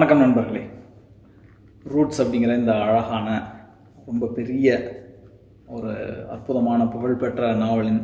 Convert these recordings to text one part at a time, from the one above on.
வணக்கம் நண்பர்களே ரூட்ஸ் அப்படிங்கிற இந்த அழகான ரொம்ப பெரிய ஒரு அற்புதமான புகழ்பெற்ற நாவலின்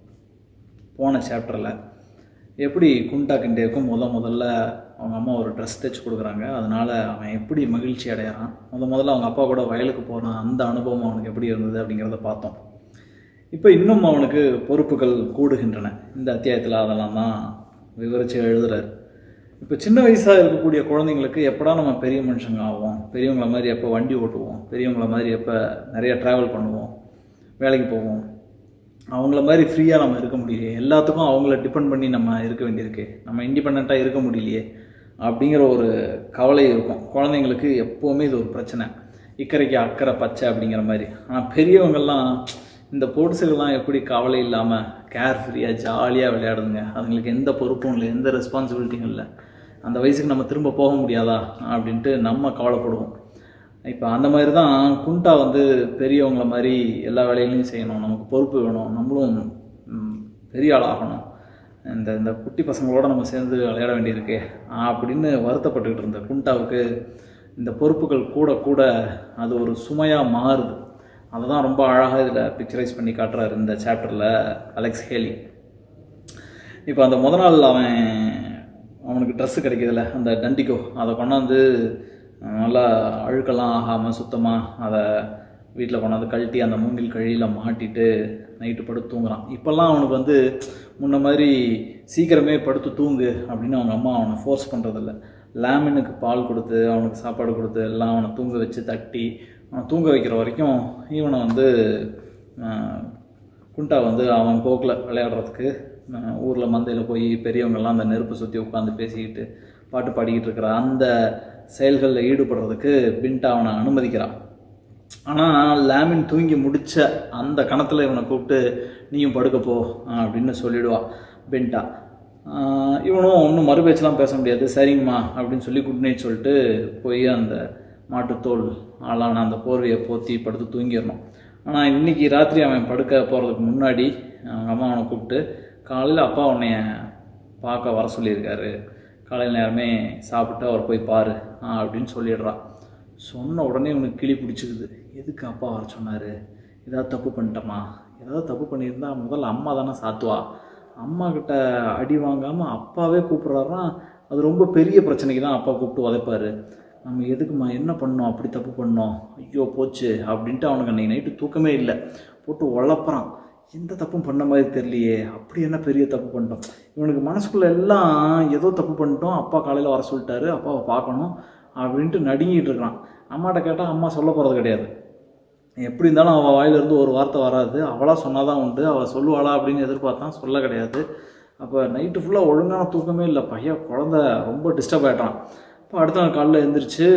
போன சாப்டரில் எப்படி குண்டா கிண்டேவுக்கும் முத முதல்ல அவங்க அம்மா ஒரு ட்ரெஸ் தைச்சு கொடுக்குறாங்க அதனால் அவன் எப்படி மகிழ்ச்சி அடையிறான் முத முதல்ல அவங்க அப்பா கூட வயலுக்கு போகிறான் அந்த அனுபவம் அவனுக்கு எப்படி இருந்தது அப்படிங்கிறத பார்த்தோம் இப்போ இன்னும் அவனுக்கு பொறுப்புகள் கூடுகின்றன இந்த அத்தியாயத்தில் அதெல்லாம் தான் விவரித்து எழுதுறாரு இப்போ சின்ன வயசாக இருக்கக்கூடிய குழந்தைங்களுக்கு எப்படா நம்ம பெரிய மனுஷங்க ஆவோம் பெரியவங்கள மாதிரி எப்போ வண்டி ஓட்டுவோம் பெரியவங்கள மாதிரி எப்போ நிறைய ட்ராவல் பண்ணுவோம் வேலைக்கு போவோம் அவங்கள மாதிரி ஃப்ரீயாக நம்ம இருக்க முடியலையே எல்லாத்துக்கும் அவங்கள டிபெண்ட் பண்ணி நம்ம இருக்க வேண்டியிருக்கு நம்ம இண்டிபெண்ட்டாக இருக்க முடியலையே அப்படிங்கிற ஒரு கவலை இருக்கும் குழந்தைங்களுக்கு எப்போவுமே இது ஒரு பிரச்சனை இக்கரைக்கு அக்கறை பச்சை அப்படிங்கிற மாதிரி ஆனால் பெரியவங்கெல்லாம் இந்த பொடுசுகள்லாம் எப்படி கவலை இல்லாமல் கேர் ஃப்ரீயாக ஜாலியாக விளையாடுதுங்க அதுங்களுக்கு எந்த பொறுப்பும் இல்லை எந்த ரெஸ்பான்சிபிலிட்டியும் இல்லை அந்த வயசுக்கு நம்ம திரும்ப போக முடியாதா அப்படின்ட்டு நம்ம கவலைப்படுவோம் இப்போ அந்த மாதிரி தான் குண்டா வந்து பெரியவங்கள மாதிரி எல்லா வேலைகளையும் செய்யணும் நமக்கு பொறுப்பு வேணும் நம்மளும் ம், பெரிய ஆள் ஆகணும் இந்த இந்த குட்டி பசங்களோட நம்ம சேர்ந்து விளையாட வேண்டியிருக்கு அப்படின்னு வருத்தப்பட்டுக்கிட்டு இருந்த குண்டாவுக்கு இந்த பொறுப்புகள் கூட கூட அது ஒரு சுமையாக மாறுது அதை தான் ரொம்ப அழகாக இதில் பிக்சரைஸ் பண்ணி காட்டுறாரு இந்த சாப்டரில் அலெக்ஸ் ஹேலி இப்போ அந்த முத நாள் அவன் அவனுக்கு ட்ரெஸ்ஸு கிடைக்குதுல்ல அந்த டண்டிகோ அதை கொண்டாந்து அஹ், நல்லா அழுக்கெல்லாம் ஆகாமல் சுத்தமாக அதை வீட்டில் கொண்டாந்து கழட்டி அந்த மூங்கில் கழியில் மாட்டிட்டு நைட்டு படுத்து தூங்குறான் இப்போல்லாம் அவனுக்கு வந்து முன்ன மாதிரி சீக்கிரமே படுத்து தூங்கு அப்படின்னு அவங்க அம்மா அவனை ஃபோர்ஸ் பண்ணுறதில்ல லேமினுக்கு பால் கொடுத்து அவனுக்கு சாப்பாடு கொடுத்து எல்லாம் அவனை தூங்க வச்சு தட்டி அவனை தூங்க வைக்கிற வரைக்கும் இவனை வந்து அஹ், குண்டா வந்து அவன் போக்கில் விளையாடுறதுக்கு ஊரில் மந்தையில் போய் பெரியவங்கெல்லாம் அந்த நெருப்பு சுற்றி உட்காந்து பேசிக்கிட்டு பாட்டு பாடிக்கிட்டு இருக்கிற அந்த செயல்களில் ஈடுபடுறதுக்கு பின்ட்டா அவனை அனுமதிக்கிறான் ஆனால் லேமின் தூங்கி முடிச்ச அந்த கணத்தில் இவனை கூப்பிட்டு நீயும் படுக்க போ அப்படின்னு சொல்லிடுவா பென்ட்டா ஆஹ் இவனும் ஒன்றும் மறுபேச்செலாம் பேச முடியாது சரிங்கம்மா அப்படின்னு சொல்லி குட் நைட் சொல்லிட்டு போய் அந்த மாட்டுத்தோல் ஆளான அந்த போர்வையை போத்தி படுத்து தூங்கிடணும் ஆனால் இன்னைக்கு ராத்திரி அவன் படுக்க போகிறதுக்கு முன்னாடி அவங்க அம்மா அவனை கூப்பிட்டு காலையில் அப்பா உன்னைய பார்க்க வர சொல்லியிருக்காரு காலையில் நேரமே சாப்பிட்டு அவர் போய் பாரு ஆ அப்படின்னு சொல்லிடுறான் சொன்ன உடனே இவனுக்கு கிளி பிடிச்சிக்குது எதுக்கு அப்பா வர சொன்னார் ஏதாவது தப்பு பண்ணிட்டோமா ஏதாவது தப்பு பண்ணியிருந்தா முதல்ல அம்மா தானே சாத்துவா அம்மா கிட்ட அடி வாங்காமல் அப்பாவே கூப்பிட்றாருன்னா அது ரொம்ப பெரிய பிரச்சனைக்கு தான் அப்பா கூப்பிட்டு உதைப்பாரு நம்ம எதுக்குமா என்ன பண்ணோம் அப்படி தப்பு பண்ணோம் ஐயோ போச்சு அப்படின்ட்டு அவனுக்கு அன்றைக்கி நைட்டு தூக்கமே இல்லை போட்டு உழப்புறான் எந்த தப்பும் பண்ண மாதிரி தெரியலையே அப்படி என்ன பெரிய தப்பு பண்ணிட்டோம் இவனுக்கு மனசுக்குள்ள எல்லாம் ஏதோ தப்பு பண்ணிட்டோம் அப்பா காலையில் வர சொல்லிட்டாரு அப்பாவை பார்க்கணும் அப்படின்ட்டு நடுங்கிட்டு இருக்கிறான் அம்மாட்ட கேட்டால் அம்மா சொல்ல போகிறது கிடையாது எப்படி இருந்தாலும் அவள் வாயிலிருந்து ஒரு வார்த்தை வராது அவளாக சொன்னாதான் உண்டு அவள் சொல்லுவாளா அப்படின்னு எதிர்பார்த்தான் சொல்ல கிடையாது அப்போ நைட்டு ஃபுல்லாக ஒழுங்கான தூக்கமே இல்லை பையன் குழந்த ரொம்ப டிஸ்டர்ப் ஆகிட்டான் இப்போ அடுத்த நாள் காலையில் எழுந்திரிச்சு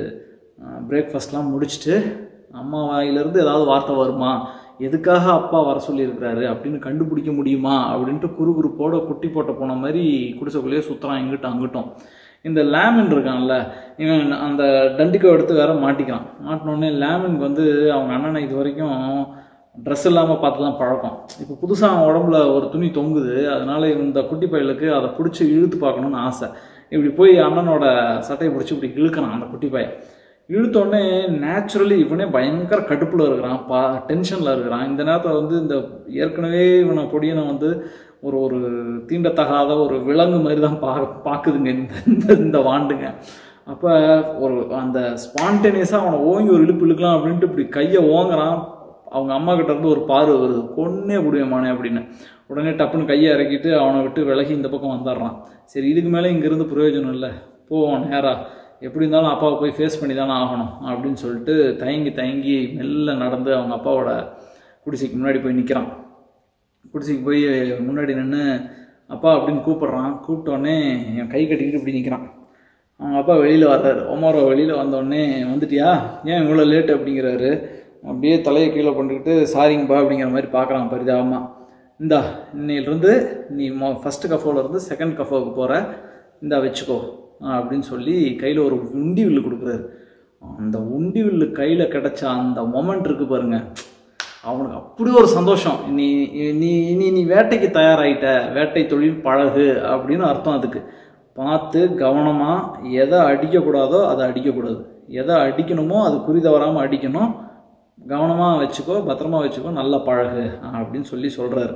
பிரேக்ஃபாஸ்ட்லாம் முடிச்சுட்டு அம்மா வாயிலிருந்து ஏதாவது வார்த்தை வருமா எதுக்காக அப்பா வர சொல்லியிருக்கிறாரு அப்படின்னு கண்டுபிடிக்க முடியுமா அப்படின்ட்டு குறு குறுப்போட குட்டி போட்ட போன மாதிரி குடிசைக்குள்ளேயே சுற்றுறான் இங்கிட்டும் அங்கிட்டும் இந்த லேமன் இருக்கான்ல இவன் அந்த டண்டிக்கோ எடுத்து வேற மாட்டிக்கிறான் மாட்டினோடனே லேமனுக்கு வந்து அவங்க அண்ணனை இது வரைக்கும் ட்ரெஸ் இல்லாமல் பார்த்து தான் பழக்கம் இப்போ புதுசாக அவன் உடம்புல ஒரு துணி தொங்குது அதனால இந்த குட்டி பயலுக்கு அதை பிடிச்சி இழுத்து பார்க்கணுன்னு ஆசை இப்படி போய் அண்ணனோட சட்டையை பிடிச்சி இப்படி இழுக்கிறான் அந்த குட்டி பையன் இழுத்தோடனே நேச்சுரலி இவனே பயங்கர கடுப்பில் இருக்கிறான் பா டென்ஷனில் இருக்கிறான் இந்த நேரத்தில் வந்து இந்த ஏற்கனவே இவனை பொடியனை வந்து ஒரு ஒரு தீண்டத்தகாத ஒரு விலங்கு மாதிரி தான் பா பார்க்குதுங்க இந்த இந்த இந்த வாண்டுங்க அப்போ ஒரு அந்த ஸ்பான்டேனியஸாக அவனை ஓங்கி ஒரு இழுப்பு இழுக்கலாம் அப்படின்ட்டு இப்படி கையை ஓங்குறான் அவங்க அம்மா கிட்ட இருந்து ஒரு பார்வை வருது கொன்னே முடியுமானே அப்படின்னு உடனே டப்புன்னு கையை இறக்கிட்டு அவனை விட்டு விலகி இந்த பக்கம் வந்துடுறான் சரி இதுக்கு மேலே இங்கேருந்து பிரயோஜனம் இல்லை போவோம் நேரா எப்படி இருந்தாலும் அப்பாவை போய் ஃபேஸ் பண்ணி தானே ஆகணும் அப்படின்னு சொல்லிட்டு தயங்கி தயங்கி மெல்ல நடந்து அவங்க அப்பாவோட குடிசைக்கு முன்னாடி போய் நிற்கிறான் குடிசைக்கு போய் முன்னாடி நின்று அப்பா அப்படின்னு கூப்பிட்றான் கூப்பிட்டோடனே என் கை கட்டிக்கிட்டு இப்படி நிற்கிறான் அவங்க அப்பா வெளியில் வர்றாரு ஒமாரோ வெளியில் வந்தோடனே வந்துட்டியா ஏன் இவ்வளோ லேட் அப்படிங்கிறாரு அப்படியே தலையை கீழே பண்ணிக்கிட்டு சாரிங்கப்பா அப்படிங்கிற மாதிரி பார்க்குறான் பரிதாபமாக இந்தா இன்னையிலிருந்து நீ மொ ஃபஸ்ட்டு கஃபோவில் இருந்து செகண்ட் கஃபோவுக்கு போகிற இந்தா வச்சுக்கோ அப்படின்னு சொல்லி கையில் ஒரு உண்டி வில்லு கொடுக்குறாரு அந்த உண்டி வில்லு கையில் கிடச்ச அந்த மொமெண்ட் இருக்கு பாருங்க அவனுக்கு அப்படி ஒரு சந்தோஷம் நீ நீ நீ நீ வேட்டைக்கு தயாராகிட்ட வேட்டை தொழில் பழகு அப்படின்னு அர்த்தம் அதுக்கு பார்த்து கவனமாக எதை அடிக்கக்கூடாதோ அதை அடிக்கக்கூடாது எதை அடிக்கணுமோ அது குறி தவறாமல் அடிக்கணும் கவனமாக வச்சுக்கோ பத்திரமா வச்சுக்கோ நல்லா பழகு அப்படின்னு சொல்லி சொல்கிறாரு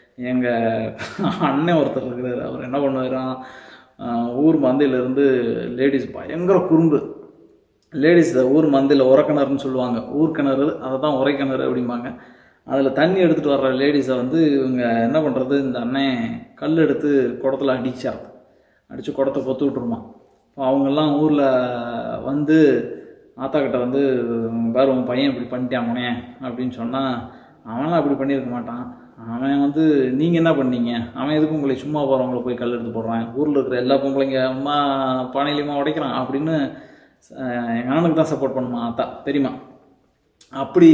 எங்கள் அண்ணன் ஒருத்தர் இருக்கிறார் அவர் என்ன பண்ணுவாராம் ஆஹ் ஊர் மந்தையிலேருந்து லேடிஸ் பயங்கர குறும்பு லேடிஸ் ஊர் மந்தையில் உரக்கிணறுன்னு சொல்லுவாங்க ஊர் கிணறு அதை தான் உரைக்கிணறு அப்படிம்பாங்க அதில் தண்ணி எடுத்துகிட்டு வர்ற லேடிஸை வந்து இவங்க என்ன பண்ணுறது இந்த அண்ணன் கல் எடுத்து குடத்துல அடிச்சார் அடித்து குடத்தை கொத்து விட்ருமா இப்போ அவங்கெல்லாம் ஊரில் வந்து ஆத்தாக்கிட்ட வந்து பாரு உன் பையன் இப்படி பண்ணிட்டாங்கனே அப்படின்னு சொன்னால் அவன்லாம் அப்படி பண்ணியிருக்க மாட்டான் அவன் வந்து நீங்கள் என்ன பண்ணீங்க அவன் எதுக்கு உங்களை சும்மா போகிறவங்கள போய் கல் எடுத்து போடுறான் ஊரில் இருக்கிற எல்லா பொம்பளைங்க அம்மா பானையிலையுமா உடைக்கிறான் அப்படின்னு அஹ், எங்கள் அண்ணனுக்கு தான் சப்போர்ட் பண்ணுமா ஆத்தா பெரியம்மா அப்படி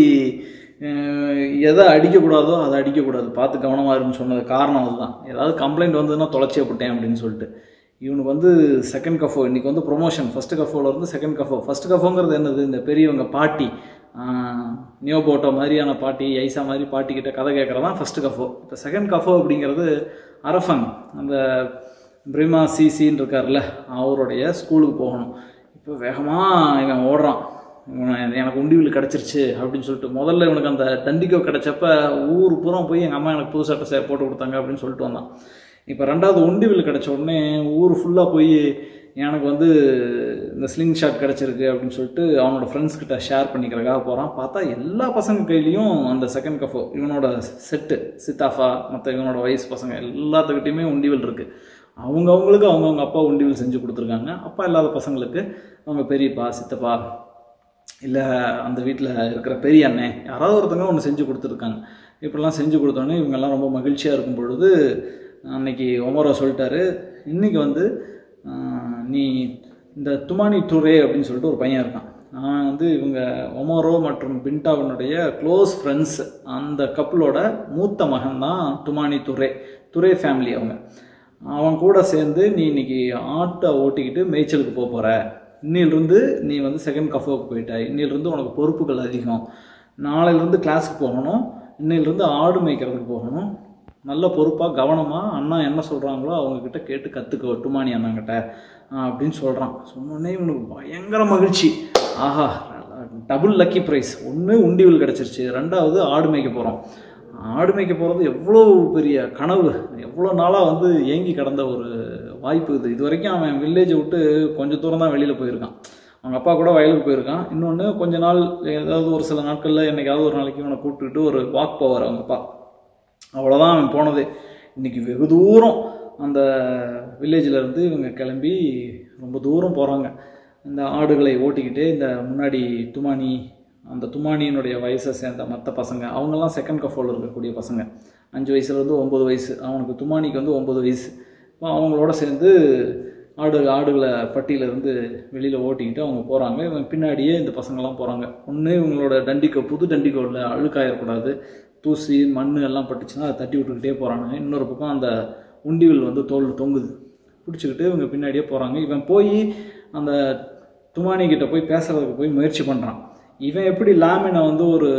அஹ், எதை அடிக்கக்கூடாதோ அதை அடிக்கக்கூடாது பார்த்து கவனமாக இருக்குன்னு சொன்னது காரணம் அதுதான் ஏதாவது கம்ப்ளைண்ட் வந்ததுன்னா தொலைச்சே விட்டேன் அப்படின்னு சொல்லிட்டு இவனுக்கு வந்து செகண்ட் கஃபோ இன்றைக்கி வந்து ப்ரொமோஷன் ஃபஸ்ட்டு கஃபோவில் இருந்து செகண்ட் கஃபோ ஃபஸ்ட்டு கஃபோங்கிறது என்னது இந்த பெரியவங்க பாட்டி நியோபோட்டோ மாதிரியான பாட்டி ஐசா மாதிரி பாட்டி கிட்ட கதை கேட்குறது தான் ஃபஸ்ட்டு கஃபோ இப்போ செகண்ட் கஃபோ அப்படிங்கிறது அரஃபன் அந்த பிரேமா சிசின்னு இருக்கார்ல அவருடைய ஸ்கூலுக்கு போகணும் இப்போ வேகமாக இவன் ஓடுறான் இவன் எனக்கு உண்டிவில் கிடச்சிருச்சு அப்படின்னு சொல்லிட்டு முதல்ல இவனுக்கு அந்த தண்டிக்கோ கிடச்சப்ப ஊர் பூரா போய் எங்கள் அம்மா எனக்கு புது சட்டை சே- போட்டு கொடுத்தாங்க அப்படின்னு சொல்லிட்டு வந்தான் இப்போ ரெண்டாவது உண்டிவில் கிடச்ச உடனே ஊர் ஃபுல்லாக போய் எனக்கு வந்து இந்த ஸ்லிங் ஷாட் கிடச்சிருக்கு அப்படின்னு சொல்லிட்டு அவனோட ஃப்ரெண்ட்ஸ் கிட்ட ஷேர் பண்ணிக்கிறதுக்காக போகிறான் பார்த்தா எல்லா பசங்க கையிலையும் அந்த செகண்ட் கஃபோ இவனோட செட்டு சித்தாஃபா மற்ற இவனோட வயசு பசங்க எல்லாத்துக்கிட்டையுமே உண்டிவில் இருக்குது அவங்கவுங்களுக்கு அவங்கவுங்க அப்பா உண்டிவில் செஞ்சு கொடுத்துருக்காங்க அப்பா இல்லாத பசங்களுக்கு அவங்க பெரியப்பா சித்தப்பா இல்லை அந்த வீட்டில் இருக்கிற பெரிய அண்ணன் யாராவது ஒருத்தங்க ஒன்று செஞ்சு கொடுத்துருக்காங்க இப்படிலாம் செஞ்சு கொடுத்தோன்னே இவங்கெல்லாம் ரொம்ப மகிழ்ச்சியாக இருக்கும் பொழுது அன்னைக்கு ஒமரோ சொல்லிட்டாரு இன்னைக்கு வந்து ஆஹ், நீ இந்த துமானி துரே அப்படின்னு சொல்லிட்டு ஒரு பையன் இருக்கான் அவன் வந்து இவங்க ஒமரோ மற்றும் பின்டாவினுடைய க்ளோஸ் ஃப்ரெண்ட்ஸ் அந்த கப்பலோட மூத்த மகன் தான் துமானி துரே துரே ஃபேமிலி அவங்க அவன் கூட சேர்ந்து நீ இன்னைக்கு ஆட்டை ஓட்டிக்கிட்டு மேய்ச்சலுக்கு போக போகிற இன்னிலிருந்து நீ வந்து செகண்ட் கஃபோவுக்கு போயிட்ட இன்னிலிருந்து உனக்கு பொறுப்புகள் அதிகம் நாளையிலேருந்து கிளாஸுக்கு போகணும் இன்னையிலேருந்து ஆடு மேய்க்கிறதுக்கு போகணும் நல்ல பொறுப்பாக கவனமாக அண்ணா என்ன சொல்கிறாங்களோ அவங்கக்கிட்ட கேட்டு கற்றுக்க டுமானி அண்ணாங்கிட்ட அப்படின்னு சொல்கிறான் சொன்னோடனே இவனுக்கு பயங்கர மகிழ்ச்சி ஆஹா டபுள் லக்கி ப்ரைஸ் ஒன்று உண்டிவில் கிடச்சிருச்சு ரெண்டாவது ஆடு மேய்க்க போகிறோம் ஆடு மேய்க்க போகிறது எவ்வளோ பெரிய கனவு எவ்வளோ நாளாக வந்து ஏங்கி கிடந்த ஒரு வாய்ப்பு இது இது வரைக்கும் அவன் வில்லேஜை விட்டு கொஞ்சம் தூரம் தான் வெளியில் போயிருக்கான் அவங்க அப்பா கூட வயலுக்கு போயிருக்கான் இன்னொன்று கொஞ்ச நாள் ஏதாவது ஒரு சில நாட்களில் என்னைக்காவது ஒரு நாளைக்கு இவனை கூப்பிட்டுக்கிட்டு ஒரு வாக் போவார் அவங்க அப்பா அவ்வளோதான் அவன் போனது இன்னைக்கு வெகு தூரம் அந்த வில்லேஜில் இருந்து இவங்க கிளம்பி ரொம்ப தூரம் போகிறாங்க இந்த ஆடுகளை ஓட்டிக்கிட்டு இந்த முன்னாடி துமானி அந்த துமானியினுடைய வயசை சேர்ந்த மற்ற பசங்க அவங்கெல்லாம் செகண்ட் கஃபோல் இருக்கக்கூடிய பசங்க அஞ்சு வயசுலேருந்து ஒம்பது வயசு அவனுக்கு துமானிக்கு வந்து ஒம்பது வயசு இப்போ அவங்களோட சேர்ந்து ஆடு ஆடுகளை பட்டியிலேருந்து வெளியில் ஓட்டிக்கிட்டு அவங்க போகிறாங்க இவங்க பின்னாடியே இந்த பசங்கள்லாம் போகிறாங்க ஒன்று இவங்களோட டண்டிக்கோ புது டண்டிக்கோவில் அழுக்காயிடக்கூடாது தூசி மண் எல்லாம் பட்டுச்சுன்னா அதை தட்டி விட்டுக்கிட்டே போகிறாங்க இன்னொரு பக்கம் அந்த உண்டிவில் வந்து தோல் தொங்குது பிடிச்சிக்கிட்டு இவங்க பின்னாடியே போகிறாங்க இவன் போய் அந்த துமானி கிட்ட போய் பேசுறதுக்கு போய் முயற்சி பண்ணுறான் இவன் எப்படி லாமினை வந்து ஒரு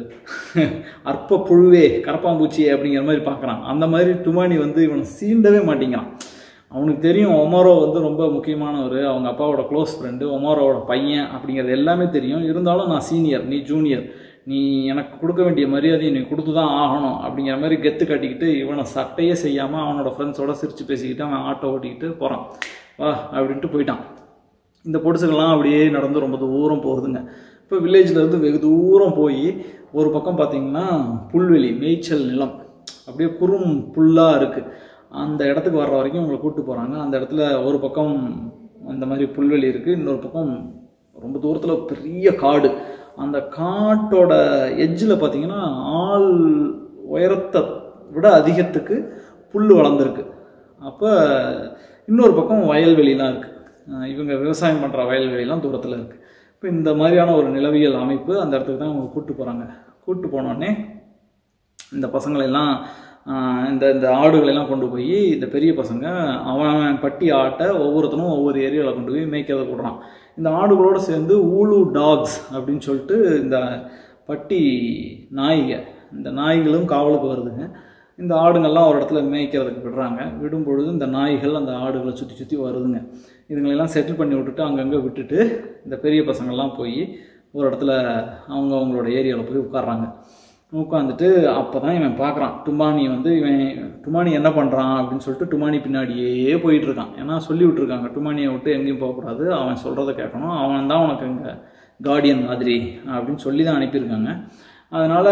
அற்ப புழுவே கரப்பாம்பூச்சி அப்படிங்கிற மாதிரி பார்க்குறான் அந்த மாதிரி துமானி வந்து இவனை சீண்டவே மாட்டேங்கிறான் அவனுக்கு தெரியும் ஒமாரோ வந்து ரொம்ப முக்கியமானவர் அவங்க அப்பாவோட க்ளோஸ் ஃப்ரெண்டு ஒமாரோவோட பையன் அப்படிங்கிறது எல்லாமே தெரியும் இருந்தாலும் நான் சீனியர் நீ ஜூனியர் நீ எனக்கு கொடுக்க வேண்டிய மரியாதையை நீ கொடுத்து தான் ஆகணும் அப்படிங்கிற மாதிரி கெத்து காட்டிக்கிட்டு இவனை சட்டையே செய்யாமல் அவனோட ஃப்ரெண்ட்ஸோட சிரித்து பேசிக்கிட்டு அவன் ஆட்டோ ஓட்டிக்கிட்டு போகிறான் வா அப்படின்ட்டு போயிட்டான் இந்த பொடுசுகள்லாம் அப்படியே நடந்து ரொம்ப தூரம் போகுதுங்க இப்போ வில்லேஜில் இருந்து வெகு தூரம் போய் ஒரு பக்கம் பார்த்தீங்கன்னா புல்வெளி மேய்ச்சல் நிலம் அப்படியே குறும் புல்லாக இருக்குது அந்த இடத்துக்கு வர்ற வரைக்கும் உங்களை கூப்பிட்டு போகிறாங்க அந்த இடத்துல ஒரு பக்கம் அந்த மாதிரி புல்வெளி இருக்குது இன்னொரு பக்கம் ரொம்ப தூரத்தில் பெரிய காடு அந்த காட்டோட எட்ஜில் பார்த்தீங்கன்னா ஆள் உயரத்தை விட அதிகத்துக்கு புல் வளர்ந்துருக்கு அப்போ இன்னொரு பக்கம் வயல்வெளிலாம் இருக்குது இவங்க விவசாயம் பண்ணுற வயல்வெளிலாம் தூரத்தில் இருக்குது இப்போ இந்த மாதிரியான ஒரு நிலவியல் அமைப்பு அந்த இடத்துக்கு தான் அவங்க கூப்பிட்டு போகிறாங்க கூப்பிட்டு போனோடனே இந்த பசங்களெல்லாம் ஆஹ், இந்த இந்த ஆடுகளெல்லாம் கொண்டு போய் இந்த பெரிய பசங்க அவன் அவன் பட்டி ஆட்டை ஒவ்வொருத்தனும் ஒவ்வொரு ஏரியாவில் கொண்டு போய் மேய்க்கிறத விடுறான் இந்த ஆடுகளோடு சேர்ந்து ஊலு டாக்ஸ் அப்படின்னு சொல்லிட்டு இந்த பட்டி நாய்ங்க இந்த நாய்களும் காவலுக்கு வருதுங்க இந்த ஆடுங்கள்லாம் ஒரு இடத்துல மேய்க்கிறதுக்கு விடுறாங்க விடும் பொழுது இந்த நாய்கள் அந்த ஆடுகளை சுற்றி சுற்றி வருதுங்க இதுங்களெல்லாம் செட்டில் பண்ணி விட்டுட்டு அங்கங்கே விட்டுட்டு இந்த பெரிய பசங்கள்லாம் போய் ஒரு இடத்துல அவங்க அவங்களோட ஏரியாவில் போய் உட்கார்றாங்க உட்காந்துட்டு அப்போ தான் இவன் பார்க்குறான் டுமானி வந்து இவன் டுமானி என்ன பண்ணுறான் அப்படின்னு சொல்லிட்டு டுமானி பின்னாடியே போயிட்டு இருக்கான் ஏன்னா சொல்லி விட்டுருக்காங்க டுமானியை விட்டு எங்கேயும் போகக்கூடாது அவன் சொல்கிறத கேட்கணும் அவன் தான் உனக்கு இங்கே கார்டியன் மாதிரி அப்படின்னு சொல்லி தான் அனுப்பியிருக்காங்க அதனால்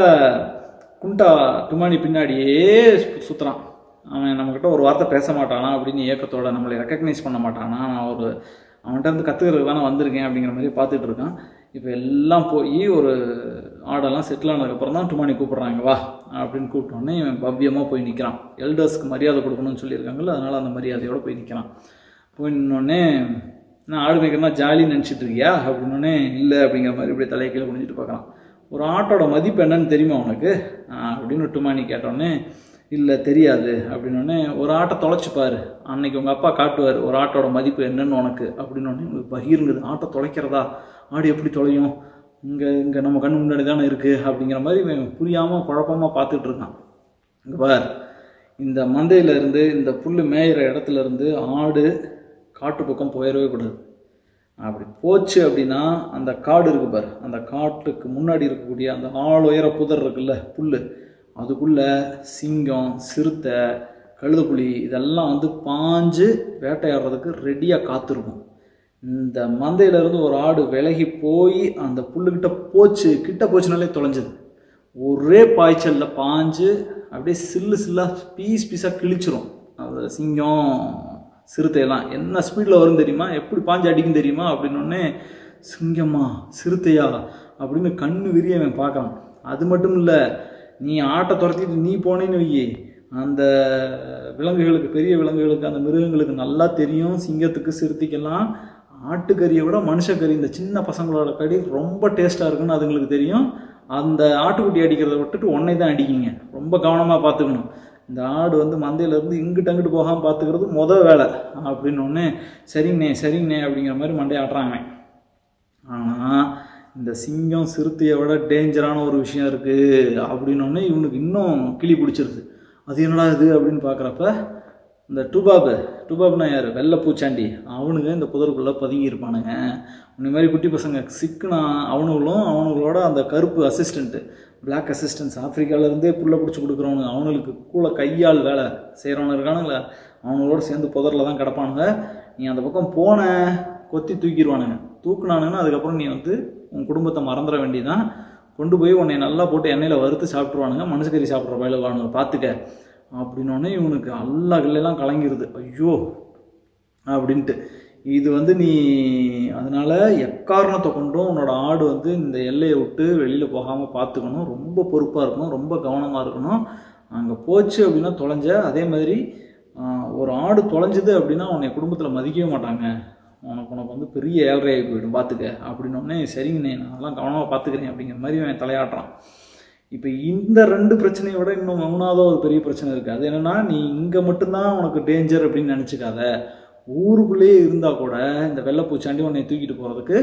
குண்டா டுமானி பின்னாடியே சுற்றுறான் அவன் நம்மக்கிட்ட ஒரு வார்த்தை பேச மாட்டானா அப்படின்னு ஏக்கத்தோட நம்மளை ரெக்கக்னைஸ் பண்ண மாட்டானா நான் ஒரு அவன்கிட்ட இருந்து கற்றுக்கிறதுக்கு தானே வந்திருக்கேன் அப்படிங்கிற மாதிரி பார்த்துட்டு இருக்கான் இப்போ எல்லாம் போய் ஒரு ஆடெல்லாம் செட்டில் ஆனதுக்கப்புறம் தான் டுமானி கூப்பிட்றாங்க வா அப்படின்னு கூப்பிட்டோன்னே இவன் பவ்யமாக போய் நிற்கிறான் எல்டர்ஸ்க்கு மரியாதை கொடுக்கணும்னு சொல்லியிருக்காங்கல்ல அதனால் அந்த மரியாதையோட போய் நிற்கிறான் போய் நின்னோடனே நான் ஆடு மேய்க்கிறனா ஜாலி நினச்சிட்டு இருக்கியா அப்படின்னோடனே இல்லை அப்படிங்கிற மாதிரி இப்படி தலையை கீழே குனிஞ்சிட்டு பார்க்குறான் ஒரு ஆட்டோட மதிப்பு என்னன்னு தெரியுமா உனக்கு அப்படின்னு டுமானி கேட்டோடனே இல்லை தெரியாது அப்படின்னோடனே ஒரு ஆட்டை தொலைச்சு பாரு அன்னைக்கு உங்கள் அப்பா காட்டுவார் ஒரு ஆட்டோட மதிப்பு என்னன்னு உனக்கு அப்படின்னோடனே உங்களுக்கு பகிருங்குது ஆட்டை தொலைக்கிறதா ஆடு எப்படி தொலையும் இங்கே இங்கே நம்ம கண்ணு முன்னாடி தானே இருக்குது அப்படிங்கிற மாதிரி இவன் புரியாமல் குழப்பமாக பார்த்துட்டு இருக்கான் இங்கே பார் இந்த மந்தையில இருந்து இந்த புல் மேயிற இடத்துல இருந்து ஆடு காட்டு பக்கம் போயிடவே கூடாது அப்படி போச்சு அப்படின்னா அந்த காடு இருக்கு பாரு அந்த காட்டுக்கு முன்னாடி இருக்கக்கூடிய அந்த ஆள் உயர புதர் இருக்குல்ல புல் அதுக்குள்ள சிங்கம் சிறுத்தை கழுதைப்புலி இதெல்லாம் வந்து பாஞ்சு வேட்டையாடுறதுக்கு ரெடியாக காத்திருக்கும் இந்த மந்தையில இருந்து ஒரு ஆடு விலகி போய் அந்த புல்லுக்கிட்ட போச்சு கிட்ட போச்சுனாலே தொலைஞ்சது ஒரே பாய்ச்சல்ல பாஞ்சு அப்படியே சில்லு சில்லாக பீஸ் பீஸாக கிழிச்சிரும் அது சிங்கம் சிறுத்தையெல்லாம் என்ன ஸ்பீடில் வரும் தெரியுமா எப்படி பாஞ்சு அடிக்கும் தெரியுமா அப்படின்னோடனே சிங்கம்மா சிறுத்தையா அப்படின்னு கண்ணு விரிய அவன் பார்க்கலாம் அது மட்டும் இல்லை நீ ஆட்டை துரத்திட்டு நீ போனேன்னு வையே அந்த விலங்குகளுக்கு பெரிய விலங்குகளுக்கு அந்த மிருகங்களுக்கு நல்லா தெரியும் சிங்கத்துக்கு சிறுத்தைக்கெல்லாம் ஆட்டுக்கறியை விட மனுஷக்கறி இந்த சின்ன பசங்களோட கறி ரொம்ப டேஸ்ட்டாக இருக்குன்னு அதுங்களுக்கு தெரியும் அந்த ஆட்டுக்குட்டி அடிக்கிறத விட்டுட்டு உன்னை தான் அடிக்கிங்க ரொம்ப கவனமாக பார்த்துக்கணும் இந்த ஆடு வந்து மந்தையிலேருந்து இங்கிட்டு அங்கிட்டு போகாமல் பார்த்துக்கிறது முத வேலை அப்படின்னு ஒன்று சரிங்கண்ணே சரிங்கண்ணே அப்படிங்கிற மாதிரி மண்டையை ஆட்டுறாங்க ஆனால் இந்த சிங்கம் சிறுத்தையை விட டேஞ்சரான ஒரு விஷயம் இருக்குது அப்படின்னோடனே இவனுக்கு இன்னும் கிளி பிடிச்சிருது அது என்னடா இது அப்படின்னு பார்க்குறப்ப இந்த டுபாபு டுபாப்னா யார் வெள்ளை பூச்சாண்டி அவனுங்க இந்த புதருக்குள்ளே பதுங்கி இருப்பானுங்க உன்னை மாதிரி குட்டி பசங்க சிக்குனா அவனுங்களும் அவனுங்களோட அந்த கருப்பு அசிஸ்டண்ட்டு பிளாக் அசிஸ்டன்ஸ் ஆப்பிரிக்காவிலேருந்தே புள்ள பிடிச்சி கொடுக்குறவனுங்க அவனுங்களுக்கு கூட கையால் வேலை செய்கிறவனு இருக்கானுங்களே அவனுங்களோட சேர்ந்து புதரில் தான் கிடப்பானுங்க நீ அந்த பக்கம் போன கொத்தி தூக்கிடுவானுங்க தூக்குனானுங்கன்னா அதுக்கப்புறம் நீ வந்து உன் குடும்பத்தை மறந்துட வேண்டியதான் கொண்டு போய் உன்னை நல்லா போட்டு எண்ணெயில் வறுத்து சாப்பிட்ருவானுங்க மனுஷக்கறி சாப்பிட்ற பயிலுவானுங்க பார்த்துக்க அப்படின்னோடனே இவனுக்கு அல்லா கிள்ளையெல்லாம் கலங்கிருது ஐயோ அப்படின்ட்டு இது வந்து நீ அதனால எக்காரணத்தை கொண்டும் உன்னோட ஆடு வந்து இந்த எல்லையை விட்டு வெளியில் போகாமல் பார்த்துக்கணும் ரொம்ப பொறுப்பாக இருக்கணும் ரொம்ப கவனமாக இருக்கணும் அங்கே போச்சு அப்படின்னா தொலைஞ்ச அதே மாதிரி ஆஹ், ஒரு ஆடு தொலைஞ்சுது அப்படின்னா உன்னை குடும்பத்தில் மதிக்கவே மாட்டாங்க உனக்கு உனக்கு வந்து பெரிய ஏழ்றையாகி போயிடும் பார்த்துக்க அப்படின்னோடனே சரிங்கண்ணே நான் அதெல்லாம் கவனமாக பார்த்துக்கிறேன் அப்படிங்கிற மாதிரி அவன் தலையாட்டுறான் இப்போ இந்த ரெண்டு பிரச்சனையை விட இன்னும் மூணாவது ஒரு பெரிய பிரச்சனை இருக்குது அது என்னென்னா நீ இங்கே மட்டும்தான் உனக்கு டேஞ்சர் அப்படின்னு நினச்சிக்காத ஊருக்குள்ளேயே இருந்தால் கூட இந்த வெள்ளைப்பூச்சாண்டி உன்னை தூக்கிட்டு போகிறதுக்கு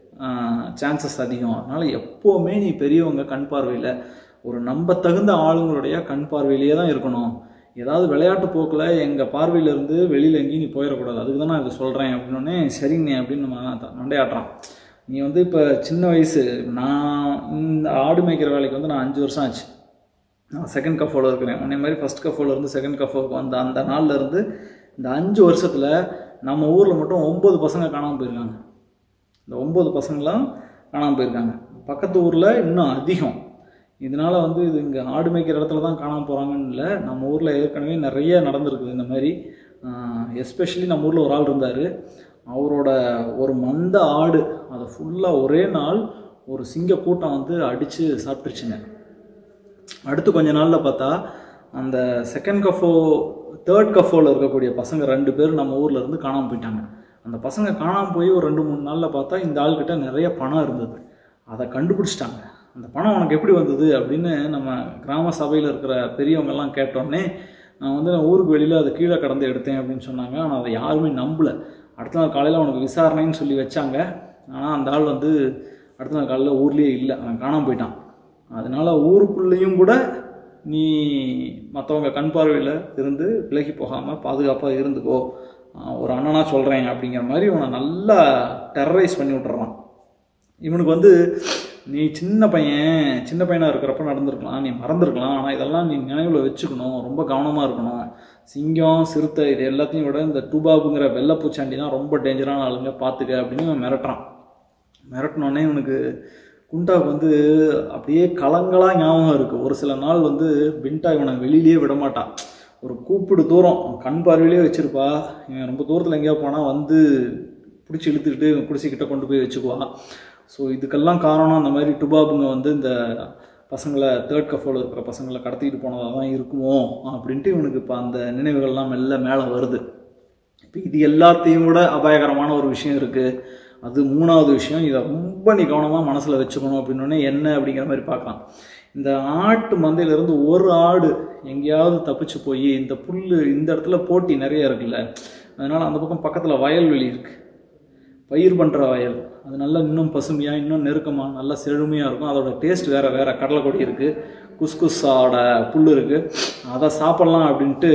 சான்சஸ் அதிகம் அதனால் எப்போவுமே நீ பெரியவங்க கண் பார்வையில் ஒரு நம்பத்தகுந்த ஆளுங்களுடைய கண் பார்வையிலேயே தான் இருக்கணும் ஏதாவது விளையாட்டு போக்கில் எங்கள் பார்வையிலேருந்து வெளியில் எங்கேயும் நீ போயிடக்கூடாது அதுக்கு தான் நான் இதை சொல்கிறேன் அப்படின்னோடனே சரிங்கண்ணே அப்படின்னு நம்ம மண்டையாட்டுறான் நீ வந்து இப்போ சின்ன வயசு நான் இந்த ஆடு மேய்க்கிற வேலைக்கு வந்து நான் அஞ்சு வருஷம் ஆச்சு நான் செகண்ட் கஃபோவில் இருக்கிறேன் உன்னை மாதிரி ஃபஸ்ட் கஃபோவில் இருந்து செகண்ட் கஃபோவுக்கு வந்த அந்த நாள்ல இருந்து இந்த அஞ்சு வருஷத்தில் நம்ம ஊரில் மட்டும் ஒம்பது பசங்க காணாமல் போயிருக்காங்க இந்த ஒம்பது பசங்களாம் காணாமல் போயிருக்காங்க பக்கத்து ஊரில் இன்னும் அதிகம் இதனால் வந்து இது இங்கே ஆடு மேய்க்கிற இடத்துல தான் காணாமல் போகிறாங்கன்னு இல்லை நம்ம ஊரில் ஏற்கனவே நிறைய நடந்திருக்குது இந்த மாதிரி எஸ்பெஷலி நம்ம ஊரில் ஒரு ஆள் இருந்தார் அவரோட ஒரு மந்த ஆடு அதை ஃபுல்லாக ஒரே நாள் ஒரு சிங்க கூட்டம் வந்து அடித்து சாப்பிட்டுருச்சுங்க அடுத்து கொஞ்ச நாளில் பார்த்தா அந்த செகண்ட் கஃபோ தேர்ட் கஃபோவில் இருக்கக்கூடிய பசங்க ரெண்டு பேர் நம்ம ஊரில் இருந்து காணாமல் போயிட்டாங்க அந்த பசங்க காணாமல் போய் ஒரு ரெண்டு மூணு நாளில் பார்த்தா இந்த ஆள்கிட்ட நிறைய பணம் இருந்தது அதை கண்டுபிடிச்சிட்டாங்க அந்த பணம் உனக்கு எப்படி வந்தது அப்படின்னு நம்ம கிராம சபையில் இருக்கிற பெரியவங்கெல்லாம் கேட்டோடனே நான் வந்து நான் ஊருக்கு வெளியில் அதை கீழே கடந்து எடுத்தேன் அப்படின்னு சொன்னாங்க ஆனால் அதை யாருமே நம்பலை அடுத்த நாள் காலையில் அவனுக்கு விசாரணைன்னு சொல்லி வச்சாங்க ஆனால் அந்த ஆள் வந்து அடுத்த நாள் காலையில் ஊர்லேயே இல்லை அவன் காணாமல் போயிட்டான் அதனால ஊருக்குள்ளேயும் கூட நீ மற்றவங்க கண் பார்வையில் இருந்து விலகி போகாமல் பாதுகாப்பாக இருந்துக்கோ ஆஹ் ஒரு அண்ணனா சொல்கிறேன் அப்படிங்கிற மாதிரி இவனை நல்லா டெரரைஸ் பண்ணி விட்டுறான் இவனுக்கு வந்து நீ சின்ன பையன் சின்ன பையனாக இருக்கிறப்ப நடந்திருக்கலாம் நீ மறந்துருக்கலாம் ஆனால் இதெல்லாம் நீ நினைவில் வச்சுக்கணும் ரொம்ப கவனமாக இருக்கணும் சிங்கம் சிறுத்தை இது எல்லாத்தையும் விட இந்த டூபாபுங்கிற வெள்ளைப்பூச்சாண்டி தான் ரொம்ப டேஞ்சரான ஆளுங்க பார்த்துக்க அப்படின்னு இவன் மிரட்டுறான் மிரட்டினோடனே இவனுக்கு குண்டாவுக்கு வந்து அப்படியே கலங்களாக ஞாபகம் இருக்குது ஒரு சில நாள் வந்து பின்டா இவனை வெளியிலேயே விட மாட்டான் ஒரு கூப்பிடு தூரம் அவன் கண் பார்வையிலே வச்சிருப்பா இவன் ரொம்ப தூரத்தில் எங்கேயா போனால் வந்து பிடிச்சி இழுத்துக்கிட்டு இவன் குடிசைக்கிட்ட கொண்டு போய் வச்சுக்குவான் ஸோ இதுக்கெல்லாம் காரணம் அந்த மாதிரி டுபாபுங்க வந்து இந்த பசங்களை தேர்ட் கஃபோல இருக்கிற பசங்களை கடத்திட்டு போனதாக தான் இருக்குமோ அப்படின்ட்டு இவனுக்கு இப்போ அந்த நினைவுகள்லாம் மெல்ல மேலே வருது இப்போ இது எல்லாத்தையும் விட அபாயகரமான ஒரு விஷயம் இருக்குது அது மூணாவது விஷயம் இதை ரொம்ப நீ கவனமாக மனசில் வச்சுக்கணும் அப்படின்னோடனே என்ன அப்படிங்கிற மாதிரி பார்க்கலாம் இந்த ஆட்டு மந்தையிலேருந்து ஒரு ஆடு எங்கேயாவது தப்பிச்சு போய் இந்த புல் இந்த இடத்துல போட்டி நிறைய இருக்குல்ல அதனால் அந்த பக்கம் பக்கத்தில் வயல்வெளி இருக்குது பயிர் பண்ணுற வயல் அது நல்லா இன்னும் பசுமையாக இன்னும் நெருக்கமாக நல்லா செழுமையாக இருக்கும் அதோட டேஸ்ட் வேறு வேறு கடலைக்கொடி இருக்குது குஸ்குஸோட புல் இருக்குது அதை சாப்பிட்லாம் அப்படின்ட்டு